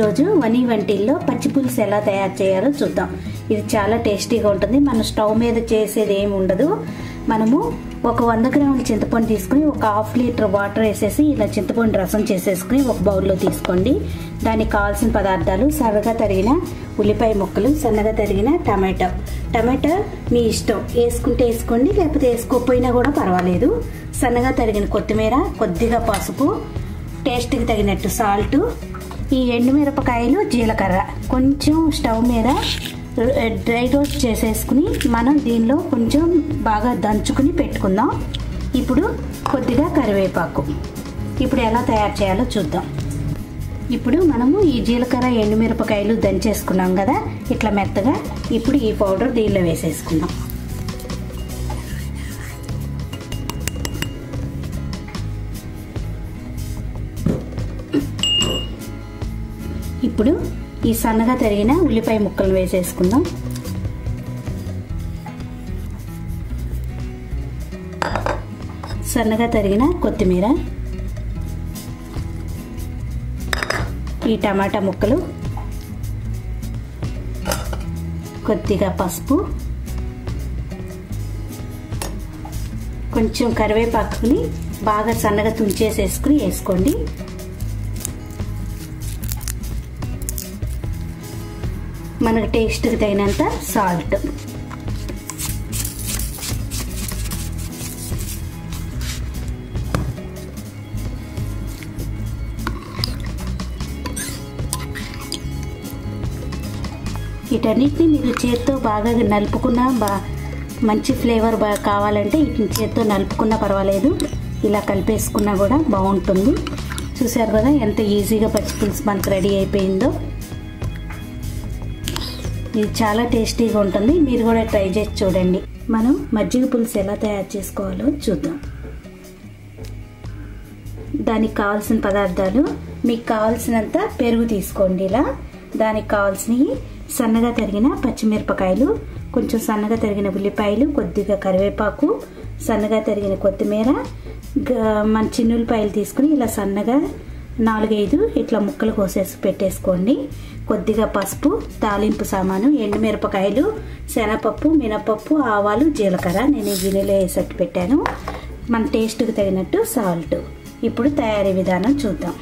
రోజు వని వంటిల్లో పచ్చి పులుసు ఎలా తయారు చేయాలో చూద్దాం ఇది చాలా టేస్టీగా ఉంటుంది మన స్టవ్ మీద చేసేది ఏమి ఉండదు మనము ఒక వంద గ్రాముల చింతపండు తీసుకుని ఒక హాఫ్ లీటర్ వాటర్ వేసేసి ఇలా చింతపండు రసం చేసేసుకుని ఒక బౌల్లో తీసుకోండి దానికి కావాల్సిన పదార్థాలు సన్నగా తరిగిన ఉల్లిపాయ ముక్కలు సన్నగా తరిగిన టమాటో టమాటో మీ ఇష్టం వేసుకుంటే వేసుకోండి లేకపోతే వేసుకోకపోయినా కూడా పర్వాలేదు సన్నగా తరిగిన కొత్తిమీర కొద్దిగా పసుపు టేస్ట్కి తగినట్టు సాల్ట్ ఈ ఎండుమిరపకాయలు జీలకర్ర కొంచెం స్టవ్ మీద డ్రై రోస్ట్ చేసేసుకుని మనం దీనిలో కొంచెం బాగా దంచుకుని పెట్టుకుందాం ఇప్పుడు కొద్దిగా కరివేపాకు ఇప్పుడు ఎలా తయారు చేయాలో చూద్దాం ఇప్పుడు మనము ఈ జీలకర్ర ఎండుమిరపకాయలు దంచేసుకున్నాం కదా ఇట్లా మెత్తగా ఇప్పుడు ఈ పౌడర్ దీనిలో వేసేసుకుందాం ఇప్పుడు ఈ సన్నగా తరిగిన ఉల్లిపాయ ముక్కలు వేసేసుకుందాం సన్నగా తరిగిన కొత్తిమీర ఈ టమాటా ముక్కలు కొద్దిగా పసుపు కొంచెం కరివేపాకుని బాగా సన్నగా తుంచేసేసుకుని వేసుకోండి మనకు టేస్ట్కి తగినంత సాల్ట్ వీటన్నిటిని మీరు చేత్తో బాగా నలుపుకున్నా బా మంచి ఫ్లేవర్ బాగా కావాలంటే వీటిని చేత్తో నలుపుకున్నా పర్వాలేదు ఇలా కలిపేసుకున్నా కూడా బాగుంటుంది చూసారు కదా ఎంత ఈజీగా పచ్చిపులుసు మనకు రెడీ అయిపోయిందో ఇది చాలా టేస్టీగా ఉంటుంది మీరు కూడా ట్రై చేసి చూడండి మనం మజ్జిగ పులుసు ఎలా తయారు చేసుకోవాలో చూద్దాం దానికి కావాల్సిన పదార్థాలు మీకు కావాల్సినంత పెరుగు తీసుకోండి ఇలా దానికి కావాల్సినవి సన్నగా తరిగిన పచ్చిమిరపకాయలు కొంచెం సన్నగా తరిగిన ఉల్లిపాయలు కొద్దిగా కరివేపాకు సన్నగా తరిగిన కొత్తిమీర మన చిన్నులపాయలు తీసుకుని ఇలా సన్నగా నాలుగైదు ఇట్లా ముక్కలు కోసేసి పెట్టేసుకోండి కొద్దిగా పసుపు తాలింపు సామాను ఎండుమిరపకాయలు శనగపప్పు మినపప్పు ఆవాలు జీలకర్ర నేను ఈ గిన్నెలో వేసట్టు పెట్టాను మన టేస్ట్కి తగినట్టు సాల్ట్ ఇప్పుడు తయారీ విధానం చూద్దాం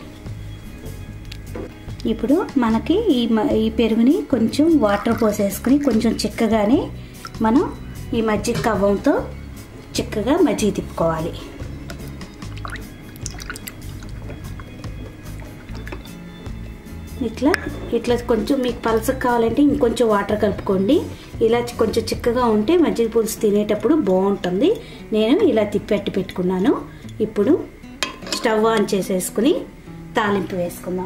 ఇప్పుడు మనకి ఈ ఈ పెరుగుని కొంచెం వాటర్ పోసేసుకుని కొంచెం చిక్కగానే మనం ఈ మజ్జిగ కవ్వంతో చిక్కగా మజ్జిగ తిప్పుకోవాలి ఇట్లా ఇట్లా కొంచెం మీకు పలసకు కావాలంటే ఇంకొంచెం వాటర్ కలుపుకోండి ఇలా కొంచెం చిక్కగా ఉంటే మజ్జిగ పులుసు తినేటప్పుడు బాగుంటుంది నేను ఇలా తిప్పెట్టి పెట్టుకున్నాను ఇప్పుడు స్టవ్ ఆన్ చేసేసుకుని తాలింపు వేసుకుందాం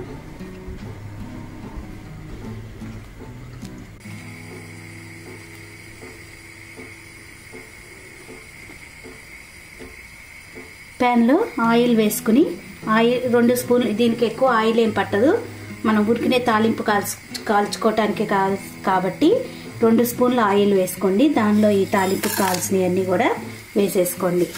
ప్యాన్లో ఆయిల్ వేసుకుని ఆయిల్ రెండు స్పూన్లు దీనికి ఎక్కువ ఆయిల్ ఏం పట్టదు మనం ఉరికినే తాలింపు కాల్చు కాల్చుకోవటానికి కాల్ కాబట్టి రెండు స్పూన్ల ఆయిల్ వేసుకోండి దానిలో ఈ తాలింపు కావాల్సినవన్నీ కూడా వేసేసుకోండి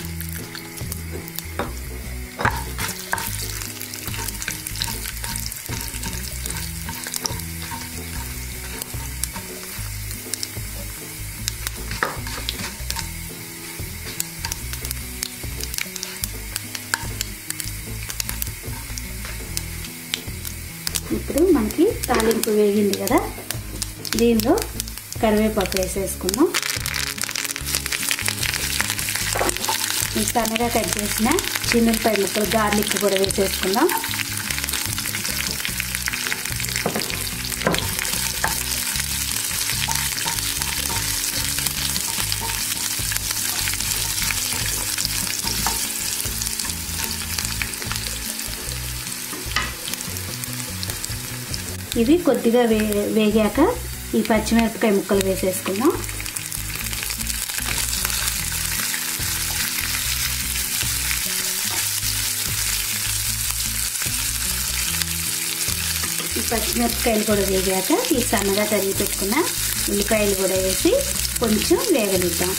ఇప్పుడు మనకి తాలింపు వేగింది కదా దీనిలో కరివేపాకు వేసేసుకుందాం సన్నగా కట్ చేసిన చిన్నపాయ ముక్కలు గార్లిక్ కూడా వేసేసుకుందాం ఇవి కొద్దిగా వే వేగాక ఈ పచ్చిమిరపకాయ ముక్కలు వేసేసుకుందాం ఈ పచ్చిమిరపకాయలు కూడా వేగాక ఈ సన్నగా తరిగి పెట్టుకున్న ఉల్లిపాయలు కూడా వేసి కొంచెం వేగనిద్దాం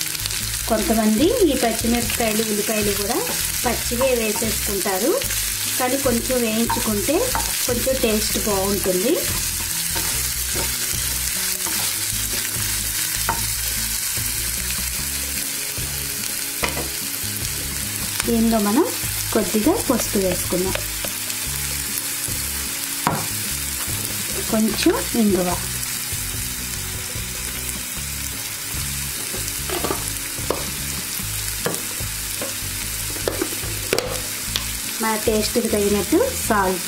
కొంతమంది ఈ పచ్చిమిరపకాయలు ఉల్లిపాయలు కూడా పచ్చివే వేసేసుకుంటారు కానీ కొంచెం వేయించుకుంటే కొంచెం టేస్ట్ బాగుంటుంది దీనిలో మనం కొద్దిగా పసుపు వేసుకుందాం కొంచెం ఇంగువ మన టేస్ట్కి తగినట్టు సాల్ట్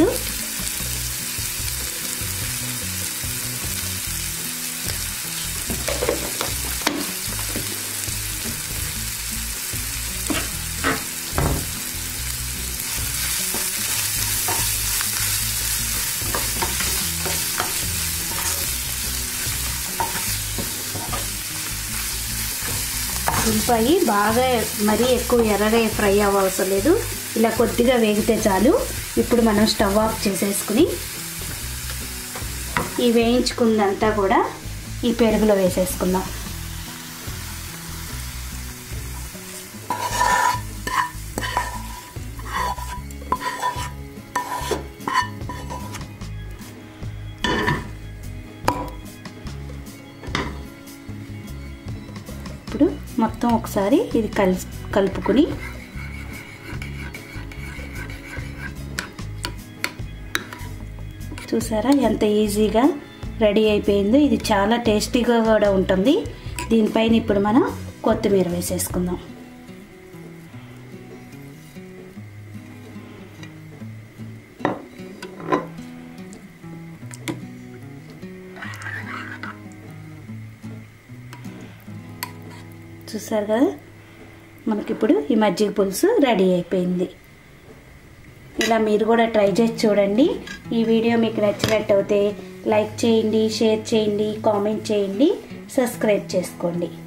ఉల్లిపాయ బాగా మరీ ఎక్కువ ఎర్రగా ఫ్రై అవ్వవసరం లేదు ఇలా కొద్దిగా వేగితే చాలు ఇప్పుడు మనం స్టవ్ ఆఫ్ చేసేసుకుని ఈ వేయించుకుందంతా కూడా ఈ పెరుగులో వేసేసుకుందాం ఇప్పుడు మొత్తం ఒకసారి ఇది కలి కలుపుకుని చూసారా ఎంత ఈజీగా రెడీ అయిపోయిందో ఇది చాలా టేస్టీగా కూడా ఉంటుంది దీనిపైన ఇప్పుడు మనం కొత్తిమీర వేసేసుకుందాం చూసారు కదా మనకిప్పుడు ఈ మజ్జిగ పులుసు రెడీ అయిపోయింది ఇలా మీరు కూడా ట్రై చేసి చూడండి ఈ వీడియో మీకు నచ్చినట్టయితే లైక్ చేయండి షేర్ చేయండి కామెంట్ చేయండి సబ్స్క్రైబ్ చేసుకోండి